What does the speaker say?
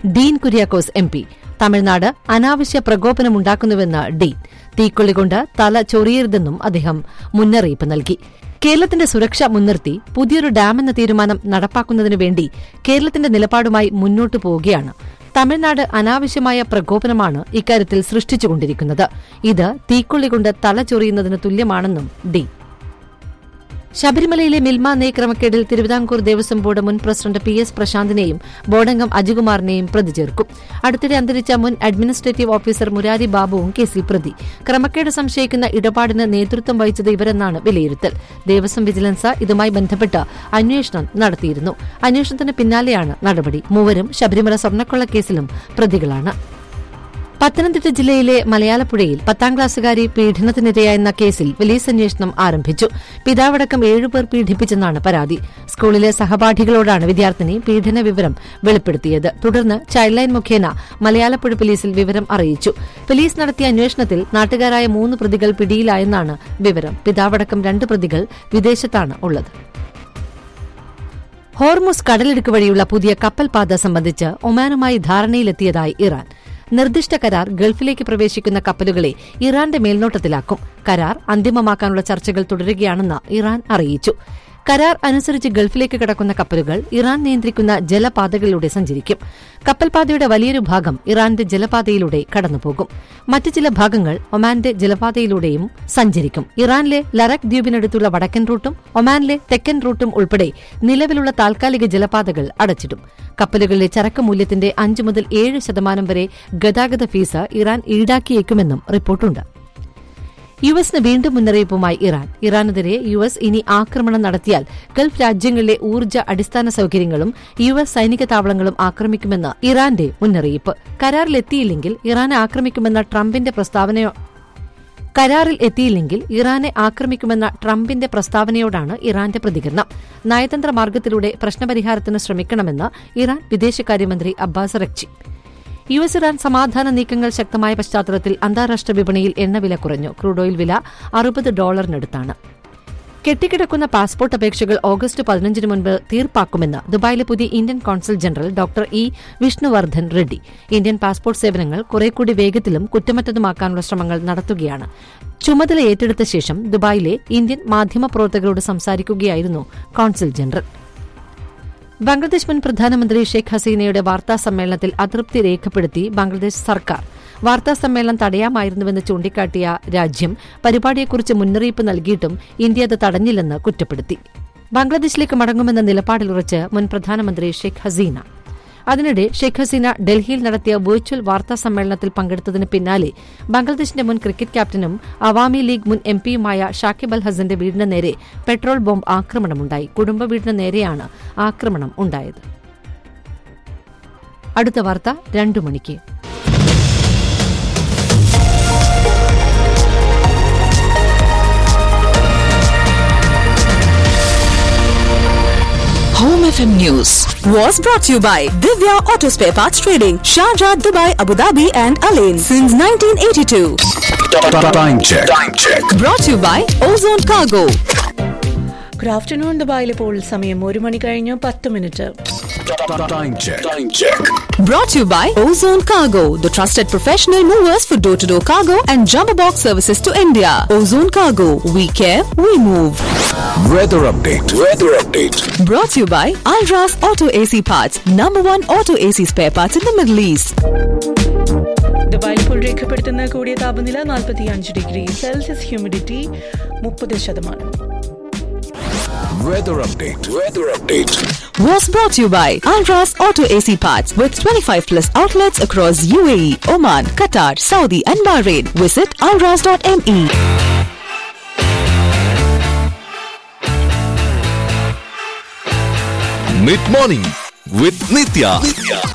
Dean Kuriakose M P Tamil Nadu അനാവശ്യ പ്രകോപനമുണ്ടാക്കുന്നുവെന്ന് ഡീൻ തീക്കൊള്ളികൊണ്ട് തല ചൊറിയരുതെന്നും അദ്ദേഹം മുന്നറിയിപ്പ് നൽകി കേരളത്തിന്റെ സുരക്ഷ മുൻനിർത്തി പുതിയൊരു ഡാമെന്ന തീരുമാനം നടപ്പാക്കുന്നതിനു വേണ്ടി കേരളത്തിന്റെ നിലപാടുമായി മുന്നോട്ടു പോവുകയാണ് തമിഴ്നാട് അനാവശ്യമായ പ്രകോപനമാണ് ഇക്കാര്യത്തിൽ സൃഷ്ടിച്ചുകൊണ്ടിരിക്കുന്നത് ഇത് തീക്കൊള്ളികൊണ്ട് തല ചൊറിയുന്നതിന് തുല്യമാണെന്നും ഡി ശബരിമലയിലെ മിൽമ നേ ക്രമക്കേടിൽ തിരുവിതാംകൂർ ദേവസ്വം ബോർഡ് മുൻ പ്രസിഡന്റ് പി എസ് പ്രശാന്തിനെയും ബോർഡംഗം അജികുമാറിനെയും പ്രതി ചേർക്കും അടുത്തിടെ അന്തരിച്ച മുൻ അഡ്മിനിസ്ട്രേറ്റീവ് ഓഫീസർ മുരാരി ബാബുവും കേസിൽ പ്രതി ക്രമക്കേട് സംശയിക്കുന്ന ഇടപാടിന് നേതൃത്വം വഹിച്ചത് ഇവരെന്നാണ് വിലയിരുത്തൽ ദേവസ്വം വിജിലൻസ് ഇതുമായി ബന്ധപ്പെട്ട് അന്വേഷണം നടത്തിയിരുന്നു അന്വേഷണത്തിന് പിന്നാലെയാണ് നടപടി മൂവരും ശബരിമല സ്വർണ്ണക്കൊള്ള കേസിലും പ്രതികളാണ് പത്തനംതിട്ട ജില്ലയിലെ മലയാളപ്പുഴയിൽ പത്താം ക്ലാസ്സുകാരി പീഡനത്തിനിരയായെന്ന കേസിൽ പോലീസ് അന്വേഷണം ആരംഭിച്ചു പിതാവടക്കം ഏഴുപേർ പീഡിപ്പിച്ചെന്നാണ് പരാതി സ്കൂളിലെ സഹപാഠികളോടാണ് വിദ്യാർത്ഥിനി പീഡന വിവരം വെളിപ്പെടുത്തിയത് തുടർന്ന് ചൈൽഡ് ലൈൻ മുഖേന മലയാളപ്പുഴ പോലീസിൽ വിവരം അറിയിച്ചു പോലീസ് നടത്തിയ അന്വേഷണത്തിൽ നാട്ടുകാരായ മൂന്ന് പ്രതികൾ പിടിയിലായെന്നാണ് വിവരം പിതാവടക്കം രണ്ട് പ്രതികൾ വിദേശത്താണ് ഉള്ളത് ഹോർമുസ് കടലിടുക്ക് വഴിയുള്ള പുതിയ കപ്പൽ പാത സംബന്ധിച്ച് ഒമാനുമായി ധാരണയിലെത്തിയതായി ഇറാൻ നിർദ്ദിഷ്ട കരാർ ഗൾഫിലേക്ക് പ്രവേശിക്കുന്ന കപ്പലുകളെ ഇറാന്റെ മേൽനോട്ടത്തിലാക്കും കരാർ അന്തിമമാക്കാനുള്ള ചർച്ചകൾ തുടരുകയാണെന്ന് ഇറാൻ അറിയിച്ചു കരാർ അനുസരിച്ച് ഗൾഫിലേക്ക് കടക്കുന്ന കപ്പലുകൾ ഇറാൻ നിയന്ത്രിക്കുന്ന ജലപാതകളിലൂടെ സഞ്ചരിക്കും കപ്പൽപാതയുടെ വലിയൊരു ഭാഗം ഇറാന്റെ ജലപാതയിലൂടെ കടന്നുപോകും മറ്റ് ചില ഭാഗങ്ങൾ ഒമാന്റെ ജലപാതയിലൂടെയും സഞ്ചരിക്കും ഇറാനിലെ ലറക് ദ്വീപിനടുത്തുള്ള വടക്കൻ റൂട്ടും ഒമാനിലെ തെക്കൻ റൂട്ടും ഉൾപ്പെടെ നിലവിലുള്ള താൽക്കാലിക ജലപാതകൾ അടച്ചിടും കപ്പലുകളിലെ ചരക്ക് മൂല്യത്തിന്റെ അഞ്ച് മുതൽ ഏഴ് ശതമാനം വരെ ഗതാഗത ഫീസ് ഇറാൻ ഈടാക്കിയേക്കുമെന്നും റിപ്പോർട്ടുണ്ട് യു എസിന് വീണ്ടും മുന്നറിയിപ്പുമായി ഇറാൻ ഇറാനെതിരെ യു എസ് ഇനി ആക്രമണം നടത്തിയാൽ ഗൾഫ് രാജ്യങ്ങളിലെ ഊർജ്ജ അടിസ്ഥാന സൌകര്യങ്ങളും യു എസ് സൈനിക താവളങ്ങളും ആക്രമിക്കുമെന്ന് ഇറാന്റെ മുന്നറിയിപ്പ് കരാറിലെത്തിയില്ലെങ്കിൽ ഇറാനെ ആക്രമിക്കുമെന്ന ട്രംപിന്റെ പ്രസ്താവനയോ കരാറിൽ എത്തിയില്ലെങ്കിൽ ഇറാനെ ആക്രമിക്കുമെന്ന ട്രംപിന്റെ പ്രസ്താവനയോടാണ് ഇറാന്റെ പ്രതികരണം നയതന്ത്ര മാർഗത്തിലൂടെ പ്രശ്നപരിഹാരത്തിന് ശ്രമിക്കണമെന്ന് ഇറാൻ വിദേശകാര്യമന്ത്രി Abbas Araghchi U S Iran സമാധാന നീക്കങ്ങൾ ശക്തമായ പശ്ചാത്തലത്തിൽ അന്താരാഷ്ട്ര വിപണിയിൽ എണ്ണവില കുറഞ്ഞു ക്രൂഡ് ഓയിൽ വില അറുപത് ഡോളറിനടുത്താണ് കെട്ടിക്കിടക്കുന്ന പാസ്പോർട്ട് അപേക്ഷകൾ ഓഗസ്റ്റ് പതിനഞ്ചിന് മുൻപ് തീർപ്പാക്കുമെന്ന് ദുബായിലെ പുതിയ Indian consul general doctor E Vishnuvardhan Reddy Indian passport സേവനങ്ങൾ കുറേക്കൂടി വേഗത്തിലും കുറ്റമറ്റതുമാക്കാനുള്ള ശ്രമങ്ങൾ നടത്തുകയാണ് ചുമതല ഏറ്റെടുത്ത ശേഷം ദുബായിലെ ഇന്ത്യൻ മാധ്യമപ്രവർത്തകരോട് സംസാരിക്കുകയായിരുന്നു കോൺസൽ ജനറൽ ബംഗ്ലാദേശ് മുൻ പ്രധാനമന്ത്രി ഷെയ്ഖ് ഹസീനയുടെ വാർത്താ സമ്മേളനത്തിൽ അതൃപ്തി രേഖപ്പെടുത്തി ബംഗ്ലാദേശ് സർക്കാർ വാർത്താ സമ്മേളനം തടയാമായിരുന്നുവെന്ന് ചൂണ്ടിക്കാട്ടിയ രാജ്യം പരിപാടിയെക്കുറിച്ച് മുന്നറിയിപ്പ് നൽകിയിട്ടും ഇന്ത്യ അത് തടഞ്ഞില്ലെന്ന് കുറ്റപ്പെടുത്തി ബംഗ്ലാദേശിലേക്ക് മടങ്ങുമെന്ന നിലപാടിലുറച്ച് മുൻ പ്രധാനമന്ത്രി ഷെയ്ഖ് ഹസീന അതിനിടെ ഷെയ്ഖ് ഹസീന ഡൽഹിയിൽ നടത്തിയ വെർച്വൽ വാർത്താ സമ്മേളനത്തിൽ പങ്കെടുത്തതിന് പിന്നാലെ ബംഗ്ലാദേശിന്റെ മുൻ ക്രിക്കറ്റ് ക്യാപ്റ്റനും അവാമി ലീഗ് മുൻ എം പിയുമായ ഷാക്കിബ് അൽ ഹസന്റെ വീടിന് നേരെ പെട്രോൾ ബോംബ് ആക്രമണമുണ്ടായി കുടുംബ വീടിന് നേരെയാണ് ആക്രമണം ഉണ്ടായത് അടുത്ത വാർത്ത രണ്ടു മണിക്ക് Home FM News was brought to you by Divya Auto Spare Parts Trading, Sharjah, Dubai, Abu Dhabi, and Alain since 1982. Time check. Time check. Brought to you by Ozone Cargo. Good afternoon ദുബായിൽ ഇപ്പോൾ സമയം ഒരു മണി കഴിഞ്ഞു പത്ത് minute Time check. Time check. Brought to you by Ozone Cargo, the trusted professional movers for door to door cargo and jumbo box services to India. Ozone Cargo, we care, we move. Weather update. Weather update. Brought to you by Alras Auto AC Parts, number one auto AC spare parts in the Middle East. ദുബായിൽ ഇപ്പോൾ രേഖപ്പെടുത്തുന്ന കൂടിയ താപനില നാൽപ്പത്തി അഞ്ച് degree Celsius humidity മുപ്പത് ശതമാനം Weather update. Weather update. was brought to you by Alras Auto AC Parts with 25 plus outlets across UAE, Oman, Qatar, Saudi, and Bahrain. Visit alras.me. Mid morning with Nitya.